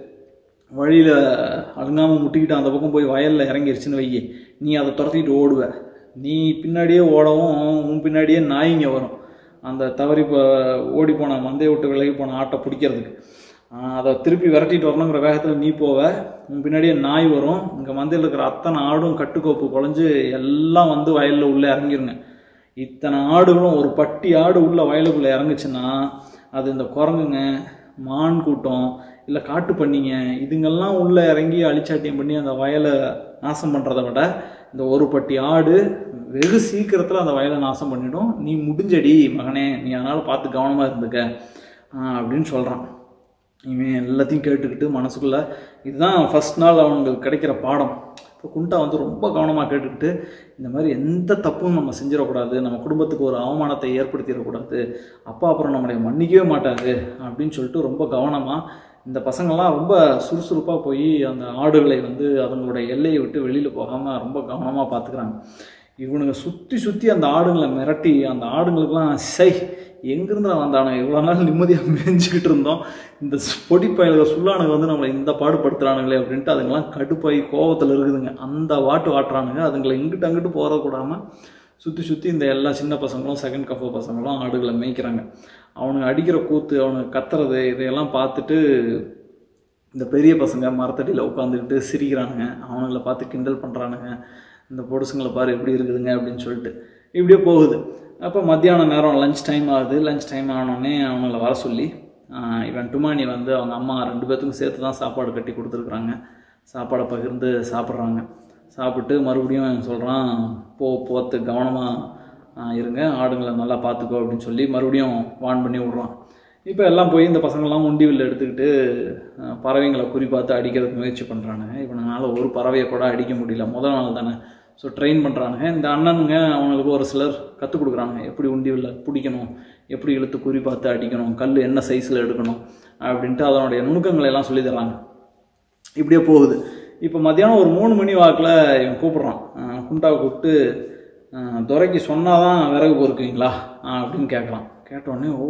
வழியில் அழுங்காமல் முட்டிக்கிட்டு அந்த பக்கம் போய் வயலில் இறங்கிருச்சுன்னு வை நீ அதை துரத்திட்டு ஓடுவ நீ பின்னாடியே ஓடவும் உன் பின்னாடியே நாய்ங்க வரும் அந்த தவறி இப்போ ஓடி போன மந்தையை விட்டு விலகி போன ஆட்டை பிடிக்கிறதுக்கு ஆஹ் அதை திருப்பி விரட்டிட்டு வரணுங்கிற வேகத்தில் நீ போவ உன் பின்னாடியே நாய் வரும் இங்கே மந்தையில் இருக்கிற அத்தனை ஆடும் கட்டுக்கோப்பு குழஞ்சு எல்லாம் வந்து வயலில் உள்ளே இறங்கிருங்க இத்தனை ஆடுகளும் ஒரு பட்டி ஆடு உள்ள வயலுக்குள்ளே இறங்குச்சுன்னா அது இந்த குரங்குங்க மான் கூட்டம் இல்லை காட்டு பண்ணிங்க இதுங்கெல்லாம் உள்ளே இறங்கி அழிச்சாட்டியம் பண்ணி அந்த வயலை நாசம் பண்ணுறதை விட இந்த ஒரு பட்டி ஆடு வெகு சீக்கிரத்தில் அந்த வயலை நாசம் பண்ணிடும் நீ முடிஞ்சடி மகனே நீ அதனால் பார்த்து கவனமாக இருந்துக்க ஆஹ் அப்படின்னு சொல்கிறான் இவன் எல்லாத்தையும் கேட்டுக்கிட்டு மனசுக்குள்ளே இதுதான் ஃபஸ்ட் நாள் அவனுங்களுக்கு கிடைக்கிற பாடம் இப்போ குண்டா வந்து ரொம்ப கவனமாக கேட்டுக்கிட்டு இந்த மாதிரி எந்த தப்பும் நம்ம செஞ்சிடக்கூடாது நம்ம குடும்பத்துக்கு ஒரு அவமானத்தை ஏற்படுத்திடக்கூடாது அப்பா அப்புறம் நம்மளை மன்னிக்கவே மாட்டாரு அப்படின்னு சொல்லிட்டு ரொம்ப கவனமாக இந்த பசங்கள்லாம் ரொம்ப சுறுசுறுப்பாக போய் அந்த ஆடுகளை வந்து அதங்களோட எல்லையை விட்டு வெளியில் போகாமல் ரொம்ப கவனமாக பார்த்துக்கிறாங்க இவனுங்க சுற்றி சுற்றி அந்த ஆடுங்களை மிரட்டி அந்த ஆடுங்களுக்கெல்லாம் சை எங்கேருந்து வந்தானுங்க இவ்வளோ நாள் நிம்மதியாக மேய்ஞ்சிக்கிட்டு இருந்தோம் இந்த பொடி பயல்கள் சுல்லானுங்க வந்து நம்மளை இந்த பாடுபடுத்துறானுங்களே அப்படின்ட்டு அதுங்கெல்லாம் கடுப்பாகி கோவத்தில் இருக்குதுங்க அந்த வாட்டு வாட்டுறானுங்க அதுங்களை இங்கிட்டு அங்கிட்டு போகிற கூடாமல் சுற்றி சுற்றி இந்த எல்லா சின்ன பசங்களும் செகண்ட் கஃபோ பசங்களும் ஆடுகளை மேய்க்கிறாங்க அவனுங்க அடிக்கிற கூத்து அவனுங்க கத்துறது இதையெல்லாம் பார்த்துட்டு இந்த பெரிய பசங்க மரத்தடியில் உட்காந்துக்கிட்டு சிரிக்கிறானுங்க அவனுங்கள பார்த்து கிண்டல் பண்ணுறானுங்க இந்த பொடுசுங்களை பாரு எப்படி இருக்குதுங்க அப்படின்னு சொல்லிட்டு இப்படியே போகுது அப்போ மத்தியான நேரம் லஞ்ச் டைம் ஆகுது லஞ்ச் டைம் ஆனோடனே அவங்கள வர சொல்லி ஆஹ் இவன் டுமானி வந்து அவங்க அம்மா ரெண்டு பேர்த்துக்கும் சேர்த்து தான் சாப்பாடு கட்டி கொடுத்துருக்குறாங்க சாப்பாடை பகிர்ந்து சாப்பிட்றாங்க சாப்பிட்டு மறுபடியும் சொல்கிறான் போ போத்து கவனமாக இருங்க ஆடுங்களை நல்லா பார்த்துக்கோ அப்படின்னு சொல்லி மறுபடியும் வான் பண்ணி விட்றான் இப்போ எல்லாம் போய் இந்த பசங்கள்லாம் உண்டிவில் எடுத்துக்கிட்டு அஹ், பறவைங்களை குறி பார்த்து அடிக்கிறதுக்கு முயற்சி பண்ணுறானுங்க இவனால ஒரு பறவையை கூட அடிக்க முடியல முதல் நாள் தானே ஸோ ட்ரெயின் பண்ணுறானுங்க இந்த அண்ணனுங்க அவங்களுக்கு ஒரு சிலர் கற்றுக் கொடுக்குறானுங்க எப்படி உண்டிவில் பிடிக்கணும் எப்படி இழுத்து குறி பார்த்து அடிக்கணும் கல் என்ன சைஸில் எடுக்கணும் அப்படின்ட்டு அதனுடைய நுணுக்கங்களை எல்லாம் சொல்லி தர்றாங்க இப்படியே போகுது இப்போ மத்தியானம் ஒரு மூணு மணி வாக்கில் இவன் கூப்பிட்றான் அஹ் குண்டாவை கூப்பிட்டு அஹ் துரைக்கு சொன்னால் தான் விறகு பொறுக்குவீங்களா அஹ் அப்படின்னு கேட்குறான் கேட்டோடனே ஓ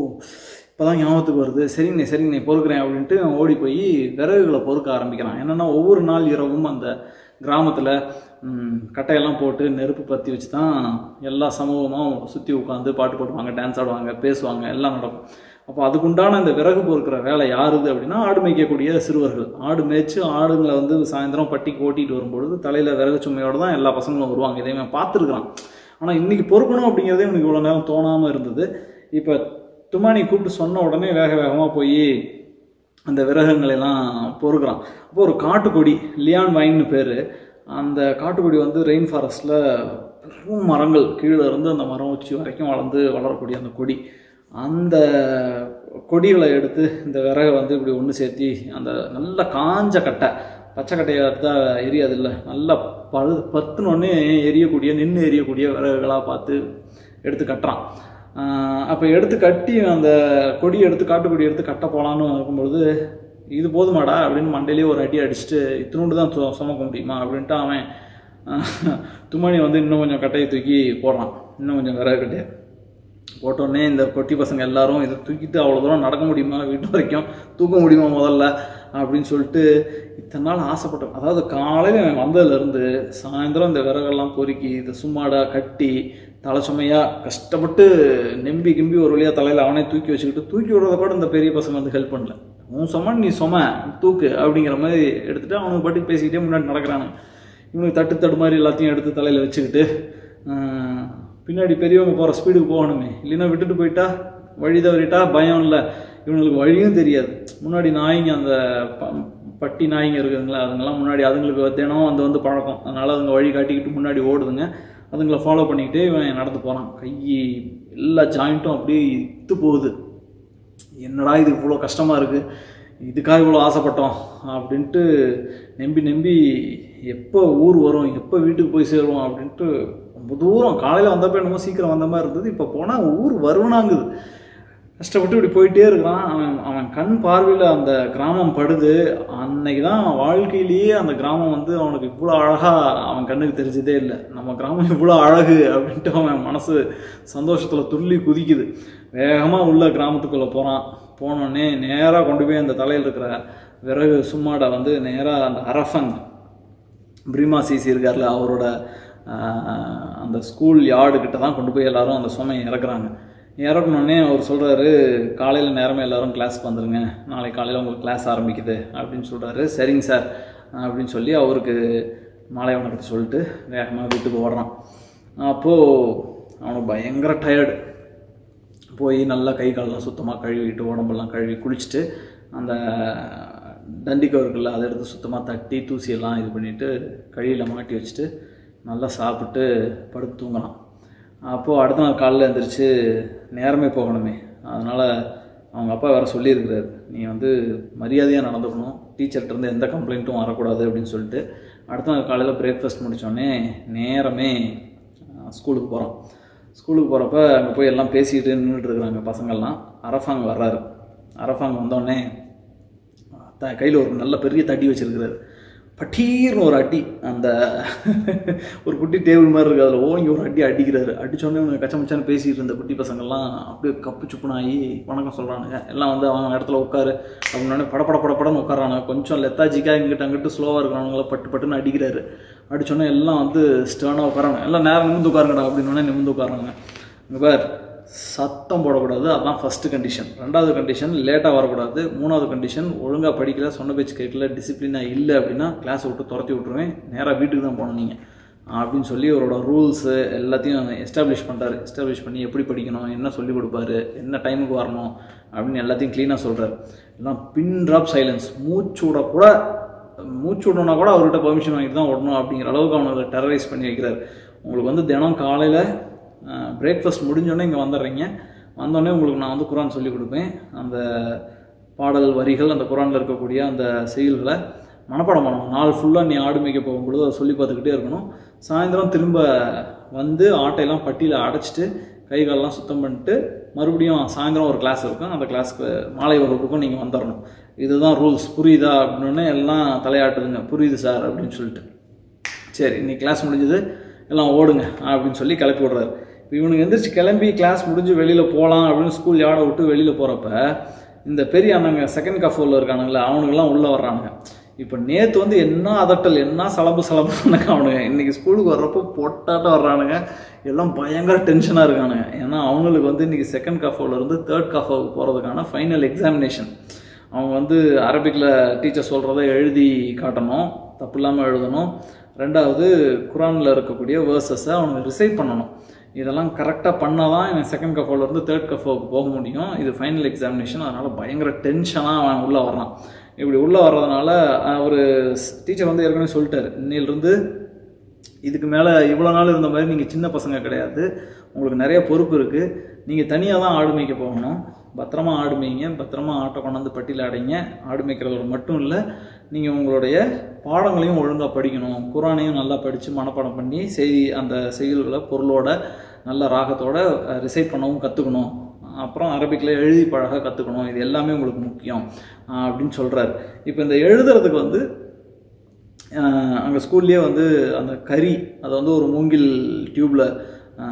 இப்போ தான் ஞாபகத்துக்கு வருது சரிங்கண்ணே சரிங்கண்ணே பொறுக்கிறேன் அப்படின்ட்டு அவன் ஓடி போய் விறகுகளை பொறுக்க ஆரம்பிக்கிறான் என்னென்னா ஒவ்வொரு நாள் இரவும் அந்த கிராமத்தில் கட்டையெல்லாம் போட்டு நெருப்பு பற்றி வச்சு தான் எல்லா சமூகமும் சுற்றி உட்காந்து பாட்டு பாடுவாங்க டான்ஸ் ஆடுவாங்க பேசுவாங்க எல்லாம் நடக்கும் அப்போ அதுக்குண்டான இந்த விறகு பொறுக்கிற வேலை யாருது அப்படின்னா ஆடு மேய்க்கக்கூடிய சிறுவர்கள் ஆடு மேய்ச்சு ஆடுங்களை வந்து சாயந்தரம் பட்டிக்கு ஓட்டிட்டு வரும்பொழுது தலையில் விறகு சுமையோடு தான் எல்லா பசங்களும் வருவாங்க இதை இவன் பார்த்துருக்குறான் ஆனால் இன்னைக்கு பொறுக்கணும் அப்படிங்கிறதே இவனுக்கு இவ்வளோ நேரம் தோணாமல் இருந்தது இப்போ துமானி கூப்பிட்டு சொன்ன உடனே வேக வேகமாக போய் அந்த விறகுங்களை எல்லாம் பொறுக்கிறான் அப்போ ஒரு காட்டுக்கொடி லியான் வைன்னு பேர் அந்த காட்டுக்கொடி வந்து ரெயின் ஃபாரஸ்ட்டில் பெரும் மரங்கள் கீழே இருந்து அந்த மரம் உச்சி வரைக்கும் வளர்ந்து வளரக்கூடிய அந்த கொடி அந்த கொடிகளை எடுத்து இந்த விறகை வந்து இப்படி ஒன்று சேர்த்தி அந்த நல்ல காஞ்ச கட்டை பச்சை கட்டையை தான் எரியாது இல்லை நல்லா பழு பத்துனொன்னே எரியக்கூடிய நின்று எரியக்கூடிய விறகுகளாக பார்த்து எடுத்து கட்டுறான் அப்போ எடுத்து கட்டி அந்த கொடியை எடுத்து காட்டுக்கொடி எடுத்து கட்ட போகலான்னு இருக்கும்பொழுது இது போதுமாடா அப்படின்னு மண்டையிலேயே ஒரு அடி அடிச்சுட்டு இத்தினோண்டு தான் சு- சுமக்க முடியுமா அப்படின்ட்டு அவன் ஆஹ், தும்மணி வந்து இன்னும் கொஞ்சம் கட்டையை தூக்கி போடுறான் இன்னும் கொஞ்சம் விறகு கட்டையை போட்டோடனே இந்த கொட்டி பசங்க எல்லாரும் இதை தூக்கிட்டு அவ்வளோ தூரம் நடக்க முடியுமா வீட்டு வரைக்கும் தூக்க முடியுமா முதல்ல அப்படின்னு சொல்லிட்டு இத்தனை நாள் ஆசைப்பட்டோம் அதாவது காலையில் அவன் வந்ததுலேருந்து சாயந்தரம் இந்த விறகெல்லாம் பொறுக்கி இதை சும்மாடா கட்டி தலை சுமையாக கஷ்டப்பட்டு நெம்பி கிம்பி ஒரு வழியாக தலையில் அவனே தூக்கி வச்சுக்கிட்டு தூக்கி விடுறத கூட இந்த பெரிய பசங்க வந்து ஹெல்ப் பண்ணல உன் சும நீ சும தூக்கு அப்படிங்கிற மாதிரி எடுத்துகிட்டு அவனுக்கு பாட்டுக்கு பேசிக்கிட்டே முன்னாடி நடக்கிறானுங்க இவனுக்கு தட்டு தடு மாதிரி எல்லாத்தையும் எடுத்து தலையில் வச்சுக்கிட்டு ஆஹ், பின்னாடி பெரியவங்க போகிற ஸ்பீடுக்கு போகணுமே இல்லைன்னா விட்டுட்டு போயிட்டா வழி தவறிட்டா பயம் இல்லை இவனுங்களுக்கு வழியும் தெரியாது முன்னாடி நாய்ங்க அந்த ப- பட்டி நாய்ங்க இருக்குதுங்களா அதுங்கெல்லாம் முன்னாடி அதுங்களுக்கு தினம் வந்து வந்து பழக்கம் அதனால் அதுங்க வழி காட்டிக்கிட்டு முன்னாடி ஓடுதுங்க அதுங்களை ஃபாலோ பண்ணிக்கிட்டே இவன் நடந்து போகிறான் கை எல்லா ஜாயிண்ட்டும் அப்படியே இத்து போகுது என்னடா இது இவ்வளோ கஷ்டமாக இருக்குது இதுக்காக இவ்வளோ ஆசைப்பட்டோம் அப்படின்ட்டு நம்பி நம்பி எப்போ ஊர் வரும் எப்போ வீட்டுக்கு போய் சேருவோம் அப்படின்ட்டு ரொம்ப தூரம் காலையில் வந்தப்போ என்னமோ சீக்கிரம் வந்த மாதிரி இருந்தது இப்போ போனால் ஊர் வருவனாங்குது கஷ்டப்பட்டு இப்படி போயிட்டே இருக்கிறான் அவன் அவன் கண் பார்வையில் அந்த கிராமம் படுது அன்னைக்கு தான் அவன் வாழ்க்கையிலேயே அந்த கிராமம் வந்து அவனுக்கு இவ்வளோ அழகாக அவன் கண்ணுக்கு தெரிஞ்சதே இல்லை நம்ம கிராமம் இவ்வளோ அழகு அப்படின்ட்டு அவன் மனசு சந்தோஷத்தில் துள்ளி குதிக்குது வேகமாக உள்ள கிராமத்துக்குள்ளே போகிறான் போனோடனே நேராக கொண்டு போய் அந்த தலையில் இருக்கிற விறகு சும்மாடை வந்து நேராக அந்த அரஃபன் பிரீமா சிசி இருக்கார்ல அவரோட ஆஹ், அந்த ஸ்கூல் யார்டு கிட்ட தான் கொண்டு போய் எல்லாரும் அந்த சுமையை இறக்குறாங்க இறக்குனோடனே அவர் சொல்கிறாரு காலையில் நேரமே எல்லாரும் கிளாஸ்க்கு வந்துருங்க நாளைக்கு காலையில் உங்களுக்கு கிளாஸ் ஆரம்பிக்குது அப்படின்னு சொல்கிறாரு சரிங்க சார் அப்படின்னு சொல்லி அவருக்கு மாலை வணக்கத்தை சொல்லிட்டு வேகமாக வீட்டுக்கு ஓடுறான் அப்போது அவனுக்கு பயங்கர டயர்டு போய் நல்லா கை காலெல்லாம் சுத்தமாக கழுவிட்டு உடம்பெல்லாம் கழுவி குளிச்சுட்டு அந்த தண்டிக்கோ இருக்குல்ல அதை எடுத்து சுத்தமாக தட்டி தூசியெல்லாம் இது பண்ணிவிட்டு கழியில் மாட்டி வச்சுட்டு நல்லா சாப்பிட்டு படுத்து தூங்கலாம் அப்போது அடுத்த நாள் காலையில் எழுந்திரிச்சு நேரமே போகணுமே அதனால் அவங்க அப்பா வேறு சொல்லியிருக்கிறாரு நீ வந்து மரியாதையாக நடந்துக்கணும் டீச்சர்கிட்ட இருந்து எந்த கம்ப்ளைண்ட்டும் வரக்கூடாது அப்படின்னு சொல்லிட்டு அடுத்த நாள் காலையில் பிரேக்ஃபாஸ்ட் முடித்தோடனே நேரமே அஹ், ஸ்கூலுக்கு போகிறோம் ஸ்கூலுக்கு போகிறப்ப அங்கே போய் எல்லாம் பேசிக்கிட்டு நின்றுட்டு இருக்கிறாங்க பசங்கள்லாம் அரஃபாங்க வர்றாரு அரஃபாங்க வந்தோடனே த கையில் ஒரு நல்ல பெரிய தடி வச்சிருக்கிறாரு பட்டீர்னு ஒரு அடி அந்த ஒரு குட்டி டேபிள் மாதிரி இருக்குது அதில் ஓங்கி ஒரு அடி அடிக்கிறாரு அடிச்சோடனே இவங்க கச்சமச்சான்னு பேசிகிட்டு இருந்த குட்டி பசங்கள்லாம் அப்படியே கப்பு சுப்புனாகி வணக்கம் சொல்கிறானுங்க எல்லாம் வந்து அவங்க இடத்துல உட்காரு அப்படின்னோடனே படபட படப்படன்னு உட்காரானுங்க கொஞ்சம் லெத்தாஜிக்காக இங்கிட்ட அங்கிட்டு ஸ்லோவாக இருக்கிறவங்கள பட்டு பட்டுன்னு அடிக்கிறாரு அடிச்சோடனே எல்லாம் வந்து ஸ்டேர்னாக உட்காராங்க எல்லாம் நேரம் நிமிந்து உட்காருங்கடா அப்படின்னோடனே நிமிந்து உட்காராங்க இங்கே பார் சத்தம் போடக்கூடாது அதான் ஃபஸ்ட்டு கண்டிஷன் ரெண்டாவது கண்டிஷன் லேட்டாக வரக்கூடாது மூணாவது கண்டிஷன் ஒழுங்காக படிக்கல சொன்ன பேச்சு கேட்கல டிசிப்ளினாக இல்லை அப்படின்னா கிளாஸை விட்டு துரத்தி விட்ருவேன் நேராக வீட்டுக்கு தான் போகணும் நீங்கள் அப்படின்னு சொல்லி அவரோட ரூல்ஸு எல்லாத்தையும் எஸ்டாப்ளிஷ் பண்ணுறாரு எஸ்டாப்ளிஷ் பண்ணி எப்படி படிக்கணும் என்ன சொல்லிக் கொடுப்பாரு என்ன டைமுக்கு வரணும் அப்படின்னு எல்லாத்தையும் க்ளீனாக சொல்கிறாரு எல்லாம் பின் ட்ராப் சைலன்ஸ் மூச்சு விட கூட மூச்சு விடணும்னா கூட அவர்கிட்ட பெர்மிஷன் வாங்கிட்டு தான் விடணும் அப்படிங்கிற அளவுக்கு அவனை டெரரைஸ் பண்ணி வைக்கிறார் உங்களுக்கு வந்து தினம் காலையில் பிரேக்ஃபாஸ்ட் முடிஞ்சோடனே இங்கே வந்துடுறீங்க வந்தோடனே உங்களுக்கு நான் வந்து குரான் சொல்லி கொடுப்பேன் அந்த பாடல் வரிகள் அந்த குரானில் இருக்கக்கூடிய அந்த செயல்களை மனப்பாடம் பண்ணணும் நாள் ஃபுல்லாக நீ ஆடு மேய்க்க போகும்பொழுது அதை சொல்லி பார்த்துக்கிட்டே இருக்கணும் சாயந்தரம் திரும்ப வந்து ஆட்டையெல்லாம் பட்டியில் அடைச்சிட்டு கை காலெல்லாம் சுத்தம் பண்ணிட்டு மறுபடியும் சாயந்தரம் ஒரு கிளாஸ் இருக்கும் அந்த கிளாஸ்க்கு மாலை வகுப்புக்கும் நீங்கள் வந்துடணும் இதுதான் ரூல்ஸ் புரியுதா அப்படின்னு எல்லாம் தலையாட்டுதுங்க புரியுது சார் அப்படின்னு சொல்லிட்டு சரி இன்னைக்கு கிளாஸ் முடிஞ்சது எல்லாம் ஓடுங்க அப்படின்னு சொல்லி கிளப்பி விடுறாரு இப்போ இவனுக்கு எந்திரிச்சு கிளம்பி கிளாஸ் முடிஞ்சு வெளியில் போகலாம் அப்படின்னு ஸ்கூல் யாட விட்டு வெளியில் போகிறப்ப இந்த பெரிய அண்ணங்க செகண்ட் கஃபோவில் இருக்கானுங்களே அவனுங்கெல்லாம் உள்ளே வர்றானுங்க இப்போ நேற்று வந்து என்ன அதட்டல் என்ன சலம்பு சலம்புனானுங்க அவனுங்க இன்னைக்கு ஸ்கூலுக்கு வர்றப்போ பொட்டாட்டம் வர்றானுங்க எல்லாம் பயங்கர டென்ஷனாக இருக்கானுங்க ஏன்னா அவங்களுக்கு வந்து இன்னைக்கு செகண்ட் கஃபோவில் இருந்து தேர்ட் கஃபோவுக்கு போகிறதுக்கான ஃபைனல் எக்ஸாமினேஷன் அவங்க வந்து அரபிக்கில் டீச்சர் சொல்கிறத எழுதி காட்டணும் தப்பு இல்லாமல் எழுதணும் ரெண்டாவது குரானில் இருக்கக்கூடிய வேர்சஸை அவங்க ரிசைட் பண்ணணும் இதெல்லாம் கரெக்டாக பண்ணால் தான் இவன் செகண்ட் கஃபோலேருந்து தேர்ட் கஃபோவுக்கு போக முடியும் இது ஃபைனல் எக்ஸாமினேஷன் அதனால் பயங்கர டென்ஷனாக அவன் உள்ளே வர்றான் இப்படி உள்ளே வர்றதுனால அவர் டீச்சர் வந்து ஏற்கனவே சொல்லிட்டாரு இன்னையிலிருந்து இதுக்கு மேலே இவ்வளோ நாள் இருந்த மாதிரி நீங்கள் சின்ன பசங்க கிடையாது உங்களுக்கு நிறைய பொறுப்பு இருக்குது நீங்கள் தனியாக தான் ஆடு மேய்க்க போகணும் பத்திரமா ஆடு மேய்ங்க பத்திரமா ஆட்டை கொண்டாந்து பட்டியில் அடைங்க ஆடு மேய்க்கிறதோட மட்டும் இல்லை நீங்கள் உங்களுடைய பாடங்களையும் ஒழுங்காக படிக்கணும் குரானையும் நல்லா படித்து மனப்பாடம் பண்ணி செய்தி அந்த செயல்களை பொருளோட நல்ல ராகத்தோட ரிசைட் பண்ணவும் கற்றுக்கணும் அப்புறம் அரபிக்கில் எழுதி பழக கற்றுக்கணும் இது எல்லாமே உங்களுக்கு முக்கியம் ஆஹ் அப்படின்னு சொல்கிறாரு இப்போ இந்த எழுதுறதுக்கு வந்து அங்கே ஸ்கூல்லேயே வந்து அந்த கறி அதை வந்து ஒரு மூங்கில் டியூப்பில்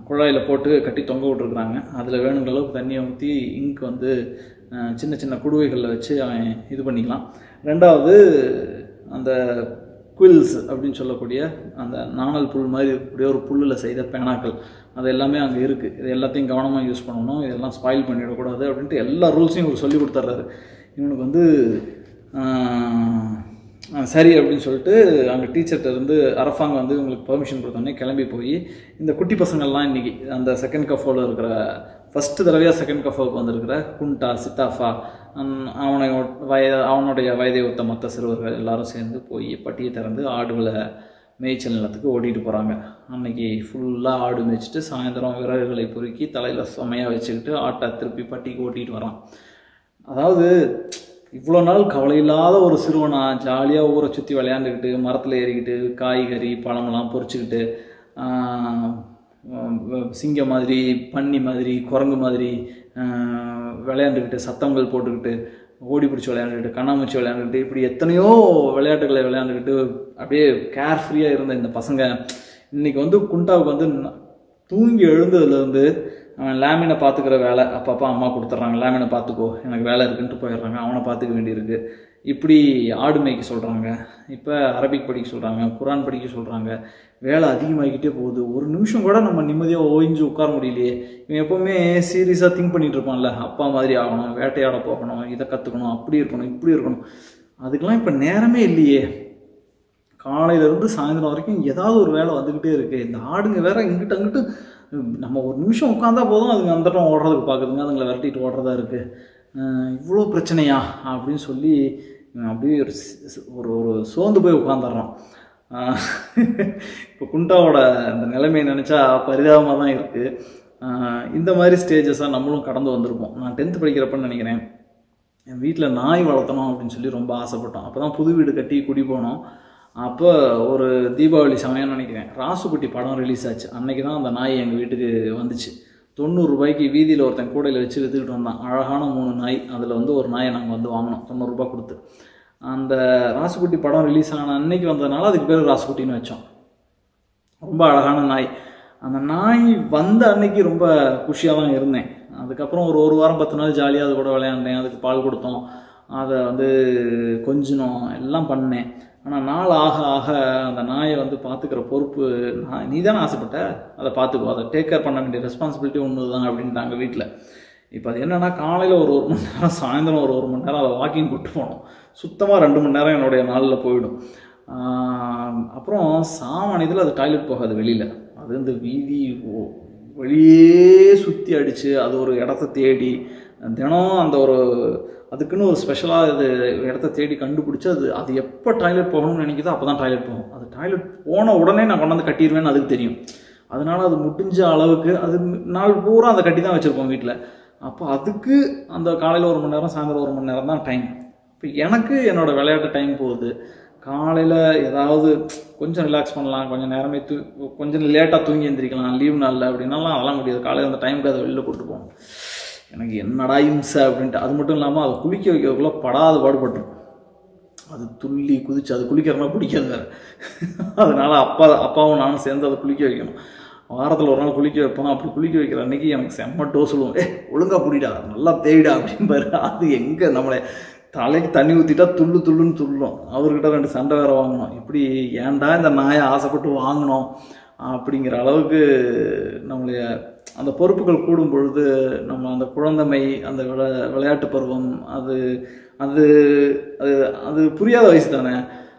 குழாயில் போட்டு கட்டி தொங்க விட்ருக்குறாங்க அதில் வேணுங்கிற அளவுக்கு தண்ணியை ஊற்றி இங்க் வந்து அஹ், சின்ன சின்ன குடுவைகளில் வச்சு அவன் இது பண்ணிக்கலாம் ரெண்டாவது அந்த குவில்ஸ் அப்படின்னு சொல்லக்கூடிய அந்த நாணல் புல் மாதிரி இருக்கக்கூடிய ஒரு புல்லில் செய்த பேனாக்கள் அது எல்லாமே அங்கே இருக்குது இது எல்லாத்தையும் கவனமாக யூஸ் பண்ணணும் இதெல்லாம் ஸ்பாயில் பண்ணிடக்கூடாது அப்படின்ட்டு எல்லா ரூல்ஸையும் இவர் சொல்லி கொடுத்துட்றாரு இவனுக்கு வந்து ஆஹ், ஆஹ், சரி அப்படின்னு சொல்லிட்டு அங்கே டீச்சர்கிட்ட இருந்து அரஃபாங்க வந்து இவங்களுக்கு பெர்மிஷன் கொடுத்தோன்னே கிளம்பி போய் இந்த குட்டி பசங்கள்லாம் இன்றைக்கி அந்த செகண்ட் கஃபோவில் இருக்கிற ஃபஸ்ட்டு தடவையாக செகண்ட் கஃபோவுக்கு வந்திருக்கிற குண்டா சித்தாஃபா ஹம், அவனை ஒட்- வய அவனுடைய வயதை ஒத்த மற்ற சிறுவர்கள் எல்லாரும் சேர்ந்து போய் பட்டியை திறந்து ஆடுகளை மேய்ச்சல் நிலத்துக்கு ஓட்டிகிட்டு போகிறாங்க அன்னைக்கு ஃபுல்லாக ஆடு மேய்ச்சிட்டு சாயந்தரம் விறகுகளை பொறுக்கி தலையில் செமையாக வச்சுக்கிட்டு ஆட்டை திருப்பி பட்டிக்கு ஓட்டிகிட்டு வரான் அதாவது இவ்வளோ நாள் கவலை இல்லாத ஒரு சிறுவனா ஜாலியாக ஊரை சுற்றி விளையாண்டுக்கிட்டு மரத்தில் ஏறிக்கிட்டு காய்கறி பழமெல்லாம் பொறிச்சிக்கிட்டு ஆஹ், வ- சிங்கம் மாதிரி பன்னி மாதிரி குரங்கு மாதிரி ஆஹ், விளையாண்டுக்கிட்டு சத்தங்கள் போட்டுக்கிட்டு ஓடி பிடிச்சி விளையாண்டுக்கிட்டு கண்ணாமூச்சி விளையாண்டுக்கிட்டு இப்படி எத்தனையோ விளையாட்டுகளை விளையாண்டுக்கிட்டு அப்படியே கேர்ஃப்ரீயாக இருந்த இந்த பசங்க இன்னைக்கு வந்து குண்டாவுக்கு வந்து ந- தூங்கி எழுந்ததுலேருந்து அவன் லேமினை பார்த்துக்கிற வேலை அப்பப்போ அம்மா கொடுத்துட்றாங்க லேமினை பார்த்துக்கோ எனக்கு வேலை இருக்குன்ட்டு போயிடுறாங்க அவனை பார்த்துக்க வேண்டியிருக்கு இப்படி ஆடு மேய்க்க சொல்கிறாங்க இப்போ அரபிக் படிக்க சொல்கிறாங்க குரான் படிக்க சொல்கிறாங்க வேலை அதிகமாகிக்கிட்டே போகுது ஒரு நிமிஷம் கூட நம்ம நிம்மதியாக ஓய்ஞ்சு உட்கார முடியலையே இவன் எப்போவுமே சீரியஸாக திங்க் பண்ணிட்டு இருப்பான்ல அப்பா மாதிரி ஆகணும் வேட்டையாட போகணும் இதை கற்றுக்கணும் அப்படி இருக்கணும் இப்படி இருக்கணும் அதுக்கெல்லாம் இப்போ நேரமே இல்லையே காலையிலேருந்து சாயந்தரம் வரைக்கும் ஏதாவது ஒரு வேலை வந்துக்கிட்டே இருக்குது இந்த ஆடுங்க வேற இங்கிட்ட அங்கிட்டு உம், நம்ம ஒரு நிமிஷம் உட்காந்தா போதும் அதுங்க அந்த இடம் ஓடுறதுக்கு பார்க்குதுங்க அதுங்களை விரட்டிட்டு ஓடுறதா இருக்குது இவ்வளோ பிரச்சனையா அப்படின்னு சொல்லி இவன் அப்படியே ஒரு சி- சி- ஒரு ஒரு சோர்ந்து போய் உட்காந்துடுறான் இப்போ குண்டாவோட அந்த நிலைமையை நினச்சா பரிதாபமாக தான் இருக்குது இந்த மாதிரி ஸ்டேஜஸாக நம்மளும் கடந்து வந்திருப்போம் நான் டென்த்து படிக்கிறப்பன்னு நினைக்கிறேன் என் வீட்டில் நாய் வளர்த்தணும் அப்படின்னு சொல்லி ரொம்ப ஆசைப்பட்டோம் அப்போ தான் புது வீடு கட்டி குடி போனோம் அப்போ ஒரு தீபாவளி சமயம்னு நினைக்கிறேன் ராசுகுட்டி படம் ரிலீஸ் ஆச்சு அன்னைக்கு தான் அந்த நாய் எங்கள் வீட்டுக்கு வந்துச்சு தொண்ணூறு ரூபாய்க்கு வீதியில் ஒருத்தன் கூடையில் வச்சு விற்றுக்கிட்டு வந்தான் அழகான மூணு நாய் அதில் வந்து ஒரு நாயை நாங்கள் வந்து வாங்கினோம் தொண்ணூறுரூபா கொடுத்து அந்த ராசுகுட்டி படம் ரிலீஸ் ஆன அன்னைக்கு வந்ததுனால அதுக்கு பேர் ராசுகுட்டின்னு வச்சோம் ரொம்ப அழகான நாய் அந்த நாய் வந்த அன்னைக்கு ரொம்ப குஷியாக தான் இருந்தேன் அதுக்கப்புறம் ஒரு ஒரு வாரம் பத்து நாள் ஜாலியாக அது கூட விளையாண்டேன் அதுக்கு பால் கொடுத்தோம் அதை வந்து கொஞ்சினோம் எல்லாம் பண்ணேன் ஆனால் நாள் ஆக ஆக அந்த நாயை வந்து பார்த்துக்கிற பொறுப்பு நான் நீ தானே ஆசைப்பட்ட அதை பார்த்துக்கோ அதை டேக் கேர் பண்ண வேண்டிய ரெஸ்பான்சிபிலிட்டி ஒன்று தான் அப்படின்ட்டாங்க வீட்டில் இப்போ அது என்னென்னா காலையில் ஒரு ஒரு மணி நேரம் சாயந்தரம் ஒரு ஒரு மணி நேரம் அதை வாக்கிங் கூட்டு போகணும் சுத்தமாக ரெண்டு மணி நேரம் என்னுடைய நாளில் போயிடும் ஆஹ் அப்புறம் சாமானியத்தில் அது டாய்லெட் போகாது வெளியில் அது இந்த வீதி ஓ- வெளியே சுற்றி அடித்து அது ஒரு இடத்த தேடி தினம் அந்த ஒரு அதுக்குன்னு ஒரு ஸ்பெஷலாக இது இடத்த தேடி கண்டுபிடிச்சி அது அது எப்போ டாய்லெட் போகணும்னு நினைக்குதோ அப்போ தான் டாய்லெட் போகும் அது டாய்லெட் போன உடனே நான் கொண்டாந்து கட்டிடுவேன்னு அதுக்கு தெரியும் அதனால அது முடிஞ்ச அளவுக்கு அது நாள் பூரா அந்த கட்டி தான் வச்சுருப்போம் வீட்டில் அப்போ அதுக்கு அந்த காலையில் ஒரு மணி நேரம் சாயந்தரம் ஒரு மணி நேரம் தான் டைம் இப்போ எனக்கு என்னோட விளையாட்டு டைம் போகுது காலையில் ஏதாவது கொஞ்சம் ரிலாக்ஸ் பண்ணலாம் கொஞ்சம் நேரமே தூ கொஞ்சம் லேட்டாக தூங்கி எந்திரிக்கலாம் லீவ் நாளில் அப்படின்னாலாம் அதெல்லாம் முடியாது காலையில் அந்த டைமுக்கு அதை வெளில கூட்டு போகணும் எனக்கு என்னடா இம்சை அப்படின்ட்டு அது மட்டும் இல்லாமல் அதை குளிக்க வைக்கிறதுக்குள்ள படாத பாடுபட்டுரும் அது துள்ளி குதிச்சு அது குளிக்கிறனா பிடிக்காது வேறு அதனால அப்பா அப்பாவும் நானும் சேர்ந்து அதை குளிக்க வைக்கணும் வாரத்தில் ஒரு நாள் குளிக்க வைப்போம் அப்படி குளிக்க வைக்கிற அன்னைக்கு எனக்கு செம்ம டோ சொல்லுவோம் ஏ ஒழுங்கா புடிடா நல்லா தேய்டா அப்படிம்பாரு அது எங்கே நம்மளை தலைக்கு தண்ணி ஊற்றிட்டா துள்ளு துள்ளுன்னு துள்ளும் அவர்கிட்ட ரெண்டு சண்டை வேற வாங்கணும் இப்படி ஏன்டா இந்த நாயை ஆசைப்பட்டு வாங்கினோம் அப்படிங்கிற அளவுக்கு நம்மளுடைய அந்த பொறுப்புகள் கூடும் பொழுது நம்ம அந்த குழந்தைமை அந்த விளை விளையாட்டு பருவம் அது அது அது அது புரியாத வயசு தானே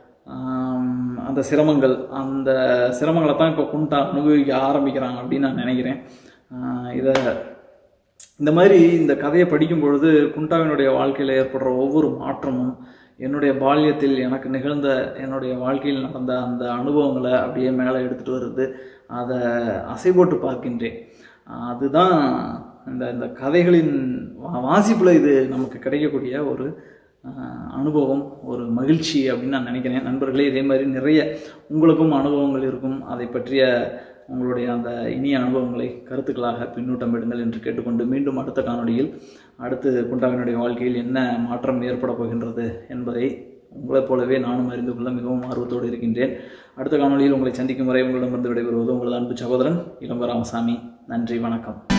ஆம், அந்த சிரமங்கள் அந்த சிரமங்களை தான் இப்போ குண்டா அனுபவிக்க ஆரம்பிக்கிறாங்க அப்படின்னு நான் நினைக்கிறேன் ஆஹ் இதை இந்த மாதிரி இந்த கதையை படிக்கும் பொழுது குண்டாவினுடைய வாழ்க்கையில் ஏற்படுற ஒவ்வொரு மாற்றமும் என்னுடைய பால்யத்தில் எனக்கு நிகழ்ந்த என்னுடைய வாழ்க்கையில் நடந்த அந்த அனுபவங்களை அப்படியே மேலே எடுத்துகிட்டு வருது அதை அசை போட்டு பார்க்கின்றேன் ஆஹ் அதுதான் இந்த இந்த கதைகளின் வா- வாசிப்புல இது நமக்கு கிடைக்கக்கூடிய ஒரு ஆஹ், அனுபவம் ஒரு மகிழ்ச்சி அப்படின்னு நான் நினைக்கிறேன் நண்பர்களே இதே மாதிரி நிறைய உங்களுக்கும் அனுபவங்கள் இருக்கும் அதை பற்றிய உங்களுடைய அந்த இனிய அனுபவங்களை கருத்துக்களாக பின்னூட்டம் விடுங்கள் என்று கேட்டுக்கொண்டு மீண்டும் அடுத்த காணொளியில் அடுத்து குண்டாவினுடைய வாழ்க்கையில் என்ன மாற்றம் ஏற்பட போகின்றது என்பதை உங்களைப் போலவே நானும் அறிந்து கொள்ள மிகவும் ஆர்வத்தோடு இருக்கின்றேன் அடுத்த காணொளியில் உங்களை சந்திக்கும் வரை உங்களிடமிருந்து விடைபெறுவது உங்களது அன்பு சகோதரன் இளம்பராமசாமி நன்றி வணக்கம்